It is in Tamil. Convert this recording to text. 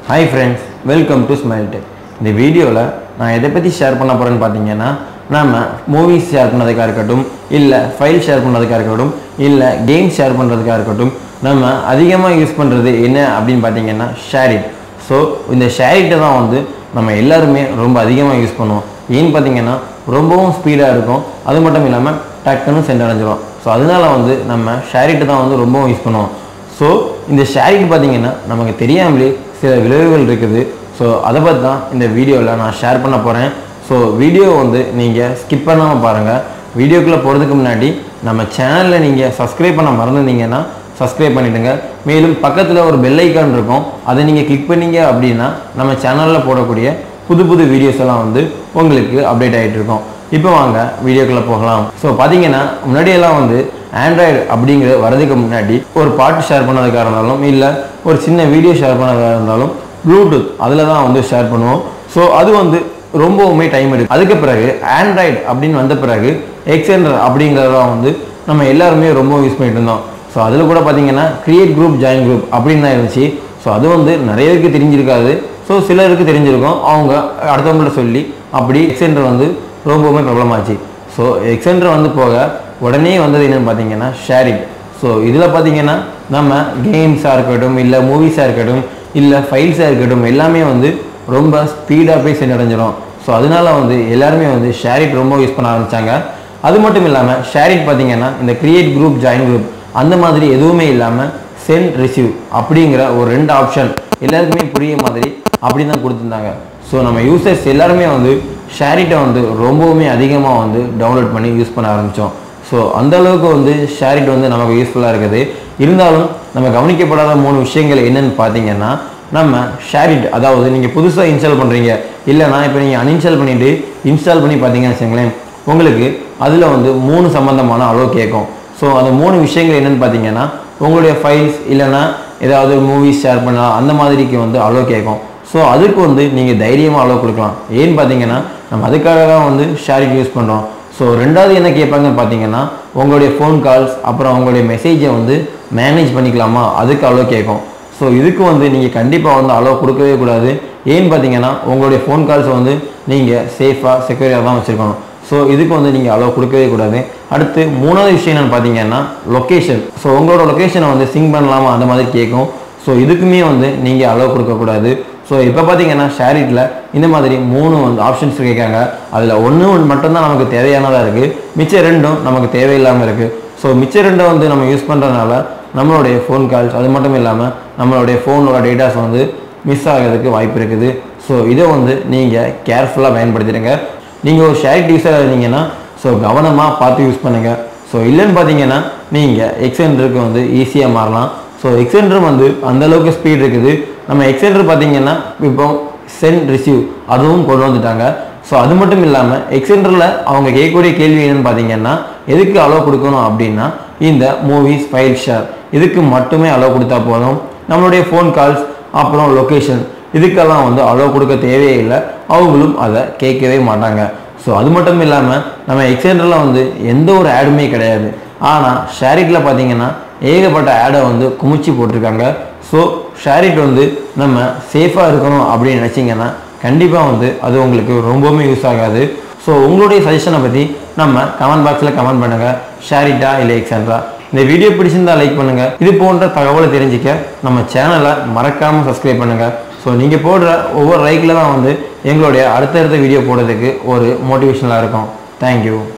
hi friends welcome to Smile Tech இந்த வீடியோவில் நான் எதை பற்றி ஷேர் பண்ண போகிறேன்னு பார்த்தீங்கன்னா நம்ம மூவிஸ் ஷேர் பண்ணதுக்காக இருக்கட்டும் இல்லை ஃபைல் ஷேர் பண்ணுறதுக்காக இருக்கட்டும் இல்லை கேம் ஷேர் பண்ணுறதுக்காக இருக்கட்டும் நம்ம அதிகமாக யூஸ் பண்ணுறது என்ன அப்படின்னு பார்த்தீங்கன்னா ஷேரிட் ஸோ இந்த ஷேரிட்டை தான் வந்து நம்ம எல்லாருமே ரொம்ப அதிகமாக யூஸ் பண்ணுவோம் ஏன்னு பார்த்தீங்கன்னா ரொம்பவும் ஸ்பீடாக இருக்கும் அது மட்டும் இல்லாமல் டக்குன்னு சென்றடைஞ்சிரும் ஸோ அதனால வந்து நம்ம ஷேரிட்டை தான் வந்து ரொம்பவும் யூஸ் பண்ணுவோம் ஸோ இந்த ஷேரிட் பார்த்தீங்கன்னா நமக்கு தெரியாமலே சில விளைவுகள் இருக்குது ஸோ அதை பற்றி தான் இந்த வீடியோவில் நான் ஷேர் பண்ண போகிறேன் ஸோ வீடியோ வந்து நீங்கள் ஸ்கிப் பண்ணாமல் பாருங்கள் வீடியோக்குள்ளே போகிறதுக்கு முன்னாடி நம்ம சேனலில் நீங்கள் சப்ஸ்கிரைப் பண்ண மறந்துருந்தீங்கன்னா சப்ஸ்கிரைப் பண்ணிவிடுங்க மேலும் பக்கத்தில் ஒரு பெல் ஐக்கான் இருக்கும் அதை நீங்கள் கிளிக் பண்ணீங்க அப்படின்னா நம்ம சேனலில் போடக்கூடிய புது புது வீடியோஸ் எல்லாம் வந்து உங்களுக்கு அப்டேட் ஆகிட்டு இருக்கும் இப்போ வாங்க வீடியோக்குள்ளே போகலாம் ஸோ பார்த்தீங்கன்னா முன்னாடியெல்லாம் வந்து ஆண்ட்ராய்டு அப்படிங்கிற வரதுக்கு முன்னாடி ஒரு பாட்டு ஷேர் பண்ணதுக்காக இருந்தாலும் இல்லை ஒரு சின்ன வீடியோ ஷேர் பண்ணதாக இருந்தாலும் ப்ளூடூத் அதில் தான் வந்து ஷேர் பண்ணுவோம் ஸோ அது வந்து ரொம்பவுமே டைம் எடுக்கும் அதுக்கு பிறகு ஆண்ட்ராய்டு அப்படின்னு வந்த பிறகு எக்ஸெண்டர் அப்படிங்கிறதெல்லாம் வந்து நம்ம எல்லாருமே ரொம்ப யூஸ் பண்ணிட்டு இருந்தோம் ஸோ அதில் கூட பார்த்தீங்கன்னா கிரியேட் குரூப் ஜாயின் குரூப் அப்படின்னு தான் இருந்துச்சு ஸோ அது வந்து நிறைய பேருக்கு தெரிஞ்சிருக்காது ஸோ சிலருக்கு தெரிஞ்சிருக்கும் அவங்க அடுத்தவங்கள்ட்ட சொல்லி அப்படி எக்ஸெண்டர் வந்து ரொம்பவுமே பிரபலமாச்சு ஸோ எக்ஸெண்டர் வந்து போக உடனே வந்தது என்னன்னு பார்த்தீங்கன்னா ஷேரிங் ஸோ இதில் பார்த்தீங்கன்னா நம்ம கேம்ஸாக இருக்கட்டும் இல்லை மூவிஸாக இருக்கட்டும் இல்லை ஃபைல்ஸாக இருக்கட்டும் எல்லாமே வந்து ரொம்ப ஸ்பீடாக போய் சென்றடைஞ்சிரும் ஸோ அதனால வந்து எல்லாருமே வந்து ஷேரிட் ரொம்ப யூஸ் பண்ண ஆரம்பித்தாங்க அது மட்டும் இல்லாமல் ஷேரிட் பார்த்தீங்கன்னா இந்த கிரியேட் குரூப் ஜாயின் குரூப் அந்த மாதிரி எதுவுமே இல்லாமல் சென்ட் ரிசீவ் அப்படிங்கிற ஒரு ரெண்டு ஆப்ஷன் எல்லாருக்குமே புரிய மாதிரி அப்படி தான் கொடுத்துருந்தாங்க ஸோ நம்ம யூசர்ஸ் எல்லாருமே வந்து ஷேரிட்டை வந்து ரொம்பவுமே அதிகமாக வந்து டவுன்லோட் பண்ணி யூஸ் பண்ண ஆரம்பித்தோம் ஸோ அந்த அளவுக்கு வந்து ஷேரிட் வந்து நமக்கு யூஸ்ஃபுல்லாக இருக்குது இருந்தாலும் நம்ம கவனிக்கப்படாத மூணு விஷயங்கள் என்னன்னு பார்த்தீங்கன்னா நம்ம ஷேரிட் அதாவது நீங்கள் புதுசாக இன்ஸ்டால் பண்ணுறீங்க இல்லைனா இப்போ நீங்கள் அன்இன்ஸ்டால் பண்ணிவிட்டு இன்ஸ்டால் பண்ணி பார்த்தீங்கன்னு வச்சுங்களேன் உங்களுக்கு அதில் வந்து மூணு சம்மந்தமான அளவு கேட்கும் ஸோ அந்த மூணு விஷயங்கள் என்னென்னு பார்த்தீங்கன்னா உங்களுடைய ஃபைல்ஸ் இல்லைன்னா ஏதாவது மூவிஸ் ஷேர் பண்ணலாம் அந்த மாதிரிக்கு வந்து அளவு கேட்கும் ஸோ அதுக்கு வந்து நீங்கள் தைரியமாக அளவு கொடுக்கலாம் ஏன்னு பார்த்தீங்கன்னா நம்ம அதுக்காக தான் வந்து ஷேரிட் யூஸ் பண்ணுறோம் ஸோ ரெண்டாவது என்ன கேட்பாங்கன்னு பார்த்தீங்கன்னா உங்களுடைய ஃபோன் கால்ஸ் அப்புறம் உங்களுடைய மெசேஜை வந்து மேனேஜ் பண்ணிக்கலாமா அதுக்கு அளவு கேட்கும் ஸோ இதுக்கு வந்து நீங்கள் கண்டிப்பாக வந்து அளவு கொடுக்கவே கூடாது ஏன்னு பார்த்தீங்கன்னா உங்களுடைய ஃபோன் கால்ஸ் வந்து நீங்கள் சேஃபாக செக்யூரியாக தான் வச்சுருக்கணும் ஸோ இதுக்கு வந்து நீங்கள் அளவு கொடுக்கவே கூடாது அடுத்து மூணாவது விஷயம் என்னென்னு பார்த்தீங்கன்னா லொக்கேஷன் ஸோ உங்களோட லொக்கேஷனை வந்து சிங்க் பண்ணலாமா அந்த மாதிரி கேட்கும் ஸோ இதுக்குமே வந்து நீங்கள் அளவு கொடுக்கக்கூடாது ஸோ இப்போ பார்த்தீங்கன்னா ஷேரிட்டில் இந்த மாதிரி மூணு வந்து ஆப்ஷன்ஸ் கேட்காங்க அதில் ஒன்று ஒன்று மட்டும்தான் நமக்கு தேவையானதாக இருக்குது மிச்சம் ரெண்டும் நமக்கு தேவையில்லாமல் இருக்குது ஸோ மிச்சம் ரெண்டை வந்து நம்ம யூஸ் பண்ணுறதுனால நம்மளுடைய ஃபோன் கால்ஸ் அது மட்டும் இல்லாமல் நம்மளுடைய ஃபோனோட டேட்டாஸ் வந்து மிஸ் ஆகிறதுக்கு வாய்ப்பு இருக்குது ஸோ இதை வந்து நீங்கள் கேர்ஃபுல்லாக பயன்படுத்திடுங்க நீங்கள் ஒரு ஷேரிட் யூஸராக இருந்தீங்கன்னா ஸோ கவனமாக பார்த்து யூஸ் பண்ணுங்கள் ஸோ இல்லைன்னு பார்த்தீங்கன்னா நீங்கள் எக்ஸெண்டருக்கு வந்து ஈஸியாக மாறலாம் ஸோ எக்ஸெண்டர் வந்து அந்தளவுக்கு ஸ்பீட் இருக்குது நம்ம எக்ஸெண்டர் பார்த்தீங்கன்னா இப்போ சென்ட் ரிசீவ் அதுவும் கொண்டு வந்துட்டாங்க ஸோ அது மட்டும் இல்லாமல் எக்ஸெண்டரில் அவங்க கேட்கக்கூடிய கேள்வி என்னன்னு பார்த்தீங்கன்னா எதுக்கு அளவு கொடுக்கணும் அப்படின்னா இந்த மூவிஸ் ஃபைல் ஷேர் இதுக்கு மட்டுமே அளவு கொடுத்தா போதும் நம்மளுடைய ஃபோன் கால்ஸ் அப்புறம் லொக்கேஷன் இதுக்கெல்லாம் வந்து அளவு கொடுக்க தேவையே இல்லை அவங்களும் அதை கேட்கவே மாட்டாங்க ஸோ அது மட்டும் இல்லாமல் நம்ம எக்ஸெண்டரில் வந்து எந்த ஒரு ஆடுமே கிடையாது ஆனால் ஷேரிட்டில் பார்த்தீங்கன்னா ஏகப்பட்ட ஆடை வந்து குமிச்சு போட்டிருக்காங்க ஸோ ஷேரிட் வந்து நம்ம சேஃபாக இருக்கணும் அப்படின்னு நினச்சிங்கன்னா கண்டிப்பாக வந்து அது உங்களுக்கு ரொம்பவுமே யூஸ் ஆகாது ஸோ உங்களுடைய சஜஷனை பற்றி நம்ம கமெண்ட் பாக்ஸில் கமெண்ட் பண்ணுங்கள் ஷேரிட்டா இல்லை எக்ஸென்ட்ரா இந்த வீடியோ பிடிச்சிருந்தா லைக் பண்ணுங்கள் இது போன்ற தகவலை தெரிஞ்சுக்க நம்ம சேனலை மறக்காமல் சப்ஸ்கிரைப் பண்ணுங்கள் ஸோ நீங்கள் போடுற ஒவ்வொரு லைக்கில் தான் வந்து எங்களுடைய அடுத்தடுத்த வீடியோ போடுறதுக்கு ஒரு மோட்டிவேஷனலாக இருக்கும் தேங்க்யூ